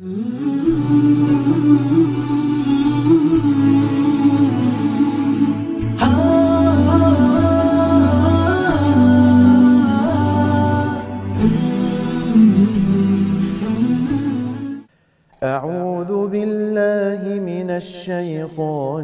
أعوذ بالله من الشيطان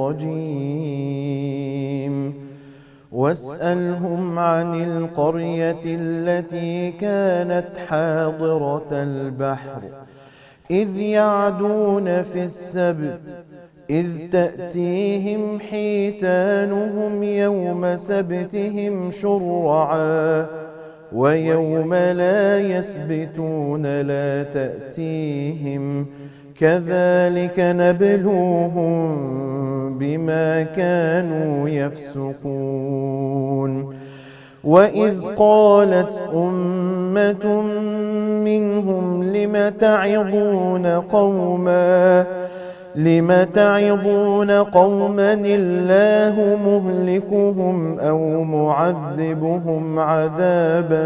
الرجيم واسألهم عن القرية التي كانت حاضرة البحر إذ يعدون في السبت إذ تأتيهم حيتانهم يوم سبتهم شرعا ويوم لا يسبتون لا تأتيهم كذلك نبلوهم بما كانوا يفسقون وإذ قالت أمة منهم لم تعظون قوما لم تعظون قوما الله مهلكهم أو معذبهم عذابا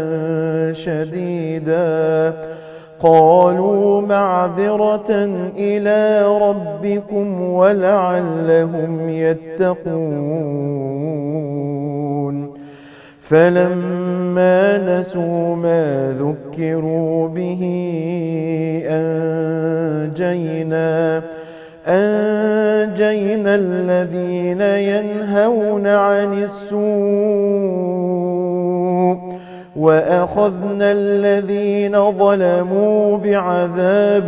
شديدا قالوا معذرة إلى ربكم ولعلهم يتقون فلما نسوا ما ذكروا به أنجينا أنجينا الذين ينهون عن السوء وأخذنا الذين ظلموا بعذاب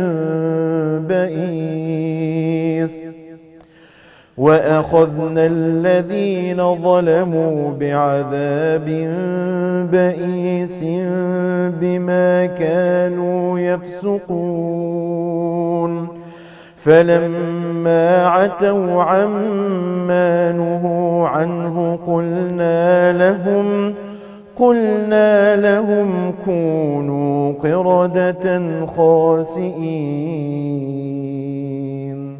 بئيس وأخذنا الذين ظلموا بعذاب بئيس بما كانوا يفسقون فلما عتوا عما نهوا عنه قلنا لهم قلنا لهم كونوا قردة خاسئين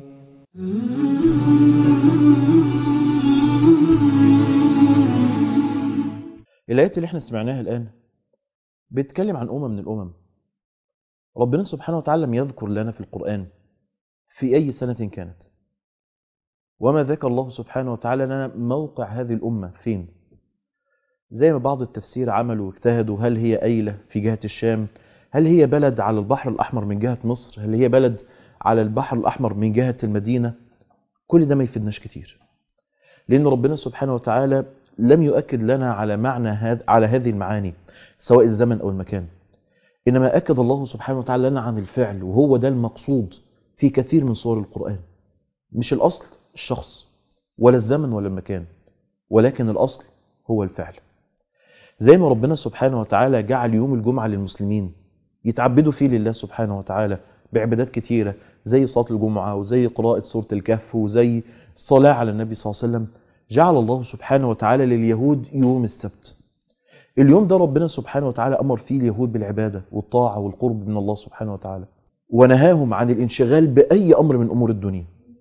الآيات اللي احنا سمعناها الآن بيتكلم عن أمم من الأمم ربنا سبحانه وتعالى لم يذكر لنا في القرآن في أي سنة كانت وما ذكر الله سبحانه وتعالى لنا موقع هذه الأمة فين زي ما بعض التفسير عملوا واجتهدوا هل هي أيلة في جهة الشام هل هي بلد على البحر الأحمر من جهة مصر هل هي بلد على البحر الأحمر من جهة المدينة كل ده ما يفيدناش كتير لأن ربنا سبحانه وتعالى لم يؤكد لنا على معنى هذا على هذه المعاني سواء الزمن أو المكان إنما أكد الله سبحانه وتعالى لنا عن الفعل وهو ده المقصود في كثير من صور القرآن مش الأصل الشخص ولا الزمن ولا المكان ولكن الأصل هو الفعل زي ما ربنا سبحانه وتعالى جعل يوم الجمعة للمسلمين يتعبدوا فيه لله سبحانه وتعالى بعبادات كتيرة زي صلاة الجمعة وزي قراءة سورة الكهف وزي الصلاة على النبي صلى الله عليه وسلم جعل الله سبحانه وتعالى لليهود يوم السبت اليوم ده ربنا سبحانه وتعالى أمر فيه اليهود بالعبادة والطاعة والقرب من الله سبحانه وتعالى ونهاهم عن الانشغال بأي أمر من أمور الدنيا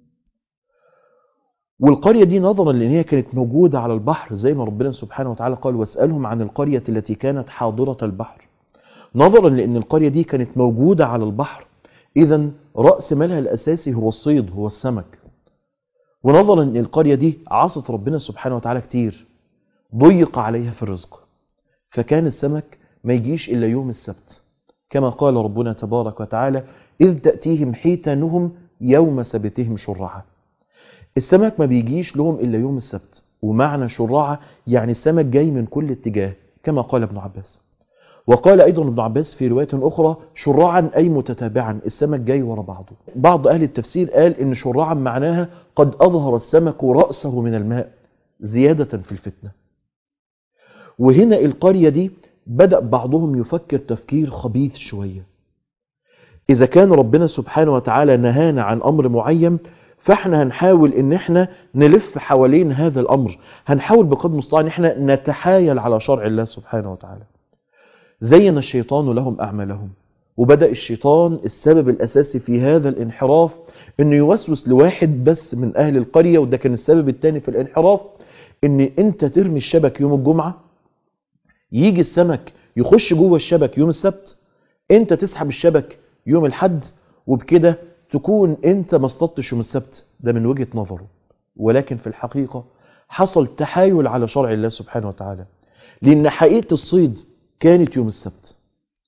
والقرية دي نظرا لأن هي كانت موجودة على البحر زي ما ربنا سبحانه وتعالى قال واسألهم عن القرية التي كانت حاضرة البحر نظرا لأن القرية دي كانت موجودة على البحر إذا رأس مالها الأساسي هو الصيد هو السمك ونظرا أن القرية دي عصت ربنا سبحانه وتعالى كتير ضيق عليها في الرزق فكان السمك ما يجيش إلا يوم السبت كما قال ربنا تبارك وتعالى إذ تأتيهم حيتانهم يوم سبتهم شرعا السمك ما بيجيش لهم إلا يوم السبت ومعنى شرعة يعني السمك جاي من كل اتجاه كما قال ابن عباس وقال أيضا ابن عباس في رواية أخرى شرعا أي متتابعا السمك جاي ورا بعضه بعض أهل التفسير قال إن شرعا معناها قد أظهر السمك رأسه من الماء زيادة في الفتنة وهنا القرية دي بدأ بعضهم يفكر تفكير خبيث شوية إذا كان ربنا سبحانه وتعالى نهانا عن أمر معين فاحنا هنحاول ان احنا نلف حوالين هذا الامر هنحاول بقدر المستطاع ان احنا نتحايل على شرع الله سبحانه وتعالى زين الشيطان لهم اعمالهم وبدأ الشيطان السبب الاساسي في هذا الانحراف انه يوسوس لواحد بس من اهل القرية وده كان السبب الثاني في الانحراف ان انت ترمي الشبك يوم الجمعة يجي السمك يخش جوه الشبك يوم السبت انت تسحب الشبك يوم الحد وبكده تكون انت ما اصطدتش يوم السبت ده من وجهة نظره ولكن في الحقيقة حصل تحايل على شرع الله سبحانه وتعالى لأن حقيقة الصيد كانت يوم السبت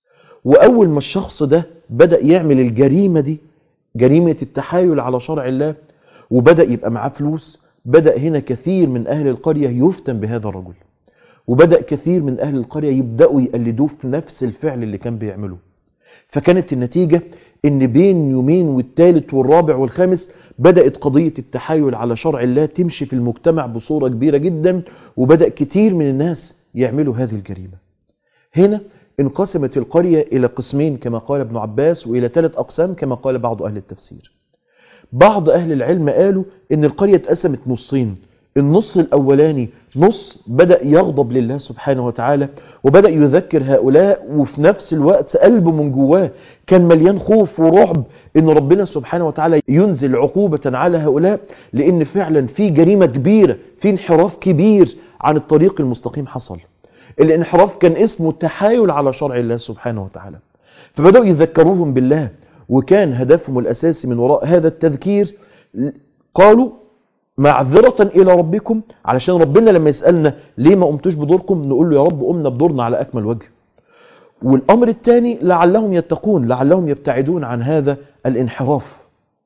وأول ما الشخص ده بدأ يعمل الجريمة دي جريمة التحايل على شرع الله وبدأ يبقى معاه فلوس بدأ هنا كثير من أهل القرية يفتن بهذا الرجل وبدأ كثير من أهل القرية يبدأوا يقلدوه في نفس الفعل اللي كان بيعمله فكانت النتيجة ان بين يومين والثالث والرابع والخامس بدأت قضية التحايل على شرع الله تمشي في المجتمع بصورة كبيرة جدا وبدأ كتير من الناس يعملوا هذه الجريمة هنا انقسمت القرية إلى قسمين كما قال ابن عباس وإلى ثلاث أقسام كما قال بعض أهل التفسير بعض أهل العلم قالوا إن القرية اتقسمت نصين النص الأولاني نص بدأ يغضب لله سبحانه وتعالى وبدأ يذكر هؤلاء وفي نفس الوقت قلبه من جواه كان مليان خوف ورعب إن ربنا سبحانه وتعالى ينزل عقوبة على هؤلاء لأن فعلا في جريمة كبيرة في انحراف كبير عن الطريق المستقيم حصل الانحراف كان اسمه التحايل على شرع الله سبحانه وتعالى فبدأوا يذكروهم بالله وكان هدفهم الأساسي من وراء هذا التذكير قالوا معذرة إلى ربكم علشان ربنا لما يسألنا ليه ما قمتوش بدوركم نقول له يا رب قمنا بدورنا على أكمل وجه والأمر الثاني لعلهم يتقون لعلهم يبتعدون عن هذا الانحراف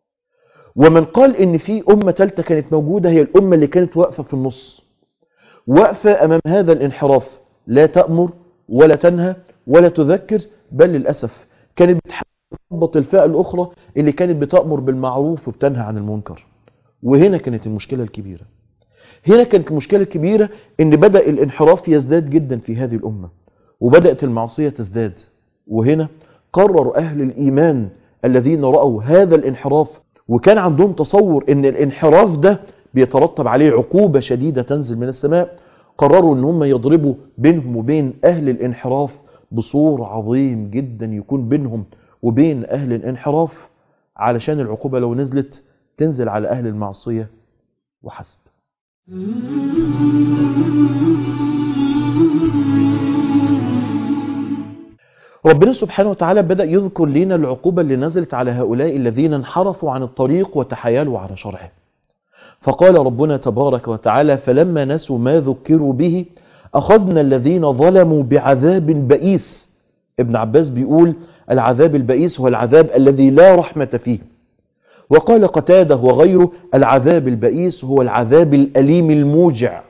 ومن قال إن في أمة ثالثة كانت موجودة هي الأمة اللي كانت واقفة في النص واقفة أمام هذا الانحراف لا تأمر ولا تنهى ولا تذكر بل للأسف كانت بتحبط الفئة الأخرى اللي كانت بتأمر بالمعروف وبتنهى عن المنكر وهنا كانت المشكلة الكبيرة هنا كانت المشكلة الكبيرة ان بدأ الانحراف يزداد جدا في هذه الأمة وبدأت المعصية تزداد وهنا قرر أهل الإيمان الذين رأوا هذا الانحراف وكان عندهم تصور ان الانحراف ده بيترتب عليه عقوبة شديدة تنزل من السماء قرروا ان هم يضربوا بينهم وبين أهل الانحراف بصور عظيم جدا يكون بينهم وبين أهل الانحراف علشان العقوبة لو نزلت تنزل على أهل المعصية وحسب ربنا سبحانه وتعالى بدأ يذكر لنا العقوبة اللي نزلت على هؤلاء الذين انحرفوا عن الطريق وتحايلوا على شرعه فقال ربنا تبارك وتعالى فلما نسوا ما ذكروا به أخذنا الذين ظلموا بعذاب بئيس ابن عباس بيقول العذاب البئيس هو العذاب الذي لا رحمة فيه وقال قتاده وغيره العذاب البئيس هو العذاب الأليم الموجع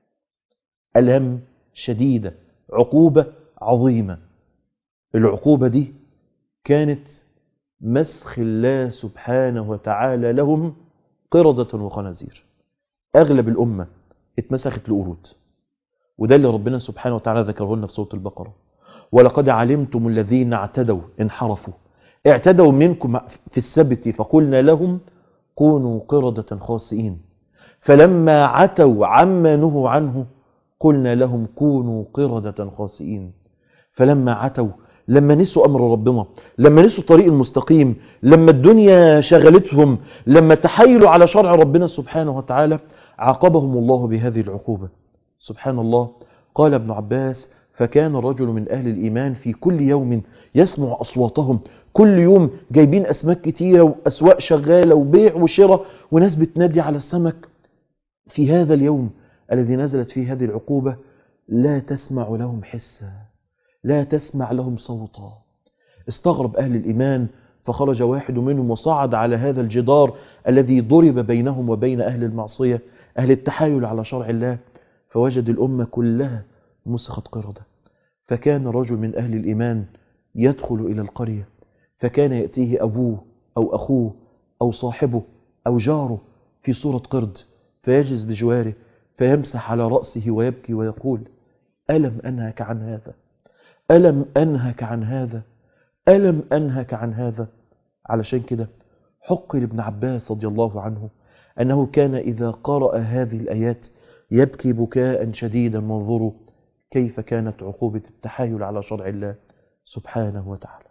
ألم شديدة عقوبة عظيمة العقوبة دي كانت مسخ الله سبحانه وتعالى لهم قردة وخنازير أغلب الأمة اتمسخت لقرود وده اللي ربنا سبحانه وتعالى ذكره لنا في سورة البقرة ولقد علمتم الذين اعتدوا انحرفوا اعتدوا منكم في السبت فقلنا لهم كونوا قردة خاسئين فلما عتوا عما نهوا عنه قلنا لهم كونوا قردة خاسئين فلما عتوا لما نسوا أمر ربنا لما نسوا الطريق المستقيم لما الدنيا شغلتهم لما تحايلوا على شرع ربنا سبحانه وتعالى عاقبهم الله بهذه العقوبة سبحان الله قال ابن عباس فكان رجل من أهل الإيمان في كل يوم يسمع أصواتهم كل يوم جايبين أسماك كتيرة وأسواق شغالة وبيع وشراء وناس بتنادي على السمك في هذا اليوم الذي نزلت فيه هذه العقوبة لا تسمع لهم حسا لا تسمع لهم صوتا استغرب أهل الإيمان فخرج واحد منهم وصعد على هذا الجدار الذي ضرب بينهم وبين أهل المعصية أهل التحايل على شرع الله فوجد الأمة كلها مسخت قردة فكان رجل من أهل الإيمان يدخل إلى القرية فكان يأتيه أبوه أو أخوه أو صاحبه أو جاره في صورة قرد فيجلس بجواره فيمسح على رأسه ويبكي ويقول ألم أنهك عن هذا ألم أنهك عن هذا ألم أنهك عن هذا علشان كده حق لابن عباس رضي الله عنه أنه كان إذا قرأ هذه الآيات يبكي بكاء شديدا وانظروا كيف كانت عقوبة التحايل على شرع الله سبحانه وتعالى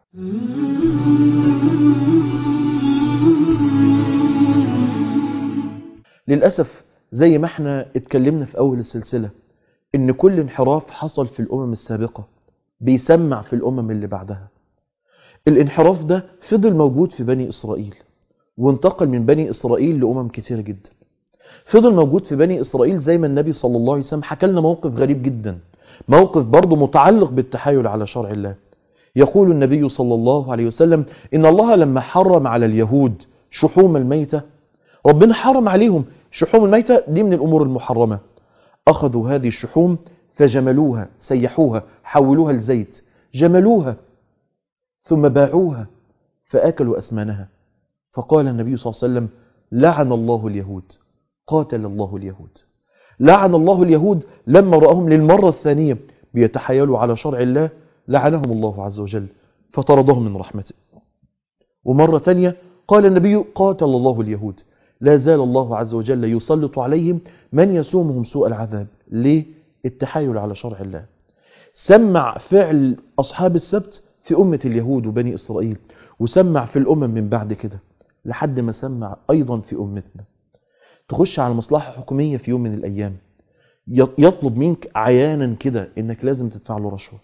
للأسف زي ما احنا اتكلمنا في أول السلسلة إن كل انحراف حصل في الأمم السابقة بيسمع في الأمم اللي بعدها الانحراف ده فضل موجود في بني إسرائيل وانتقل من بني إسرائيل لأمم كثيرة جدا فضل موجود في بني إسرائيل زي ما النبي صلى الله عليه وسلم حكى لنا موقف غريب جدا موقف برضه متعلق بالتحايل على شرع الله يقول النبي صلى الله عليه وسلم إن الله لما حرم على اليهود شحوم الميتة ربنا حرم عليهم شحوم الميتة دي من الأمور المحرمة أخذوا هذه الشحوم فجملوها سيحوها حولوها لزيت جملوها ثم باعوها فأكلوا أسمانها فقال النبي صلى الله عليه وسلم لعن الله اليهود قاتل الله اليهود لعن الله اليهود لما رأهم للمرة الثانية بيتحايلوا على شرع الله لعنهم الله عز وجل فطردهم من رحمته ومرة ثانية قال النبي قاتل الله اليهود لا زال الله عز وجل يسلط عليهم من يسومهم سوء العذاب ليه؟ التحايل على شرع الله سمع فعل أصحاب السبت في أمة اليهود وبني إسرائيل وسمع في الأمم من بعد كده لحد ما سمع أيضا في أمتنا تخش على مصلحة حكومية في يوم من الأيام يطلب منك عيانا كده إنك لازم تدفع له رشوة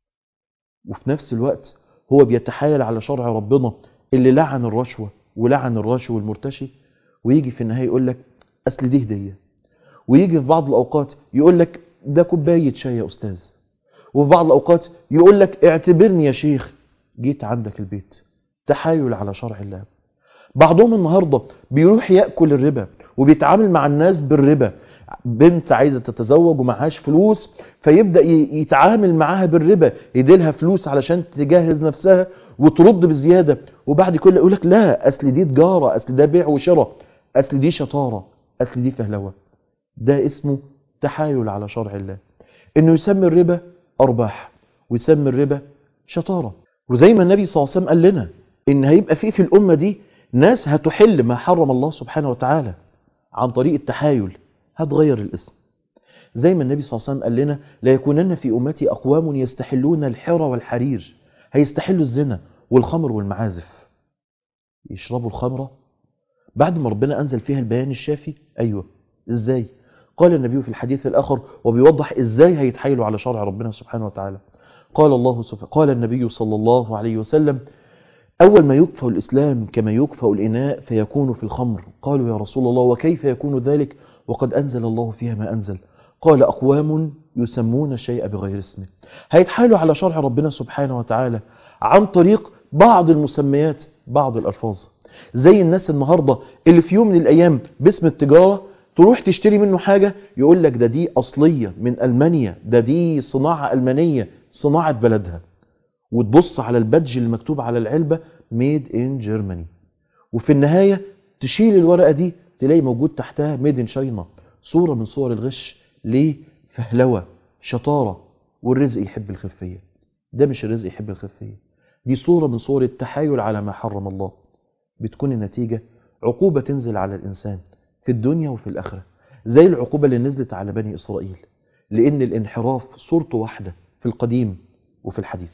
وفي نفس الوقت هو بيتحايل على شرع ربنا اللي لعن الرشوة ولعن الراشي والمرتشي ويجي في النهاية يقول لك أصل دي هدية ويجي في بعض الأوقات يقول لك ده كوباية شاي يا أستاذ وفي بعض الأوقات يقول لك اعتبرني يا شيخ جيت عندك البيت تحايل على شرع الله بعضهم النهاردة بيروح يأكل الربا وبيتعامل مع الناس بالربا بنت عايزة تتزوج ومعهاش فلوس فيبدأ يتعامل معاها بالربا يديلها فلوس علشان تجهز نفسها وترد بزيادة وبعد كل يقول لك لا أصل دي تجارة أصل ده بيع وشراء أصل دي شطارة أصل دي فهلوة ده اسمه تحايل على شرع الله إنه يسمي الربا أرباح ويسمي الربا شطارة وزي ما النبي صلى الله عليه وسلم قال لنا إن هيبقى فيه في الأمة دي ناس هتحل ما حرم الله سبحانه وتعالى عن طريق التحايل هتغير الاسم زي ما النبي صلى الله عليه وسلم قال لنا لا يكونن في أمتي أقوام يستحلون الحرى والحرير هيستحلوا الزنا والخمر والمعازف يشربوا الخمرة بعد ما ربنا أنزل فيها البيان الشافي أيوة إزاي قال النبي في الحديث الآخر وبيوضح إزاي هيتحايلوا على شرع ربنا سبحانه وتعالى قال الله سبحانه قال النبي صلى الله عليه وسلم أول ما يكفى الإسلام كما يكفى الإناء فيكون في الخمر قالوا يا رسول الله وكيف يكون ذلك وقد أنزل الله فيها ما أنزل قال أقوام يسمون الشيء بغير اسمه هيتحايلوا على شرع ربنا سبحانه وتعالى عن طريق بعض المسميات بعض الألفاظ زي الناس النهاردة اللي في يوم من الأيام باسم التجارة تروح تشتري منه حاجة يقول لك ده دي أصلية من ألمانيا ده دي صناعة ألمانية صناعة بلدها وتبص على البادج اللي مكتوب على العلبة ميد ان جيرماني وفي النهاية تشيل الورقة دي تلاقي موجود تحتها ميد ان شاينا صورة من صور الغش ليه فهلوة شطارة والرزق يحب الخفية ده مش الرزق يحب الخفية دي صورة من صور التحايل على ما حرم الله بتكون النتيجة عقوبة تنزل على الإنسان في الدنيا وفي الآخرة زي العقوبة اللي نزلت على بني إسرائيل لأن الانحراف صورته واحدة في القديم وفي الحديث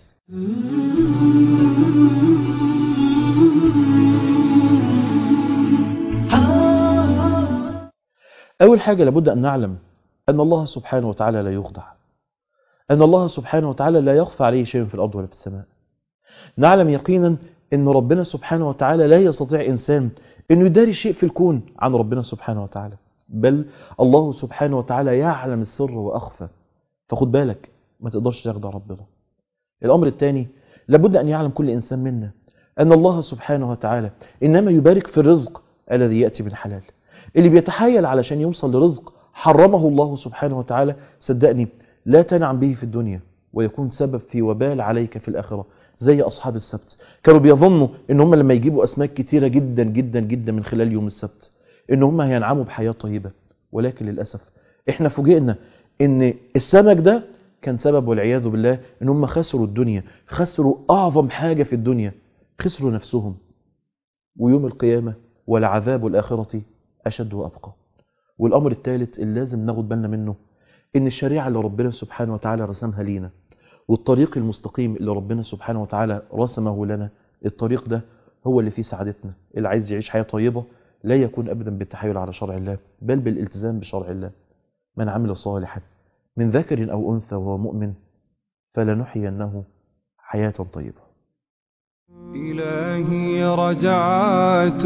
أول حاجة لابد أن نعلم أن الله سبحانه وتعالى لا يخدع أن الله سبحانه وتعالى لا يخفى عليه شيء في الأرض ولا في السماء نعلم يقينا أن ربنا سبحانه وتعالى لا يستطيع إنسان أنه يداري شيء في الكون عن ربنا سبحانه وتعالى بل الله سبحانه وتعالى يعلم السر وأخفى فخد بالك ما تقدرش تخدع ربنا الأمر الثاني لابد أن يعلم كل إنسان منا أن الله سبحانه وتعالى إنما يبارك في الرزق الذي يأتي بالحلال اللي بيتحايل علشان يوصل لرزق حرمه الله سبحانه وتعالى صدقني لا تنعم به في الدنيا ويكون سبب في وبال عليك في الآخرة زي أصحاب السبت كانوا بيظنوا إن هم لما يجيبوا أسماك كتيرة جدا جدا جدا من خلال يوم السبت إن هم هينعموا بحياة طيبة ولكن للأسف إحنا فوجئنا إن السمك ده كان سبب والعياذ بالله إن هم خسروا الدنيا خسروا أعظم حاجة في الدنيا خسروا نفسهم ويوم القيامة والعذاب الآخرة أشد وأبقى والأمر الثالث اللي لازم ناخد بالنا منه إن الشريعة اللي ربنا سبحانه وتعالى رسمها لينا والطريق المستقيم اللي ربنا سبحانه وتعالى رسمه لنا الطريق ده هو اللي فيه سعادتنا اللي عايز يعيش حياة طيبة لا يكون أبدا بالتحايل على شرع الله بل بالالتزام بشرع الله من عمل صالحا من ذكر أو أنثى وهو مؤمن فلنحيينه حياة طيبة إلهي رجعت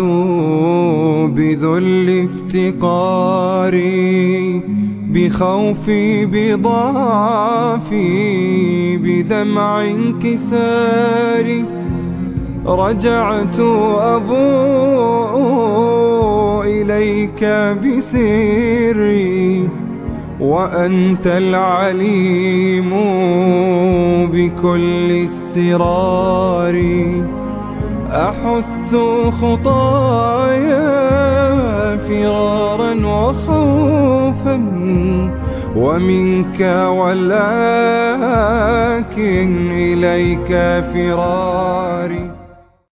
بذل افتقاري بخوفي بضعفي بدمع انكساري رجعت أبوء إليك بسري وأنت العليم بكل السرار أحث خطايا فرارا وخوفا ومنك ولكن إليك فراري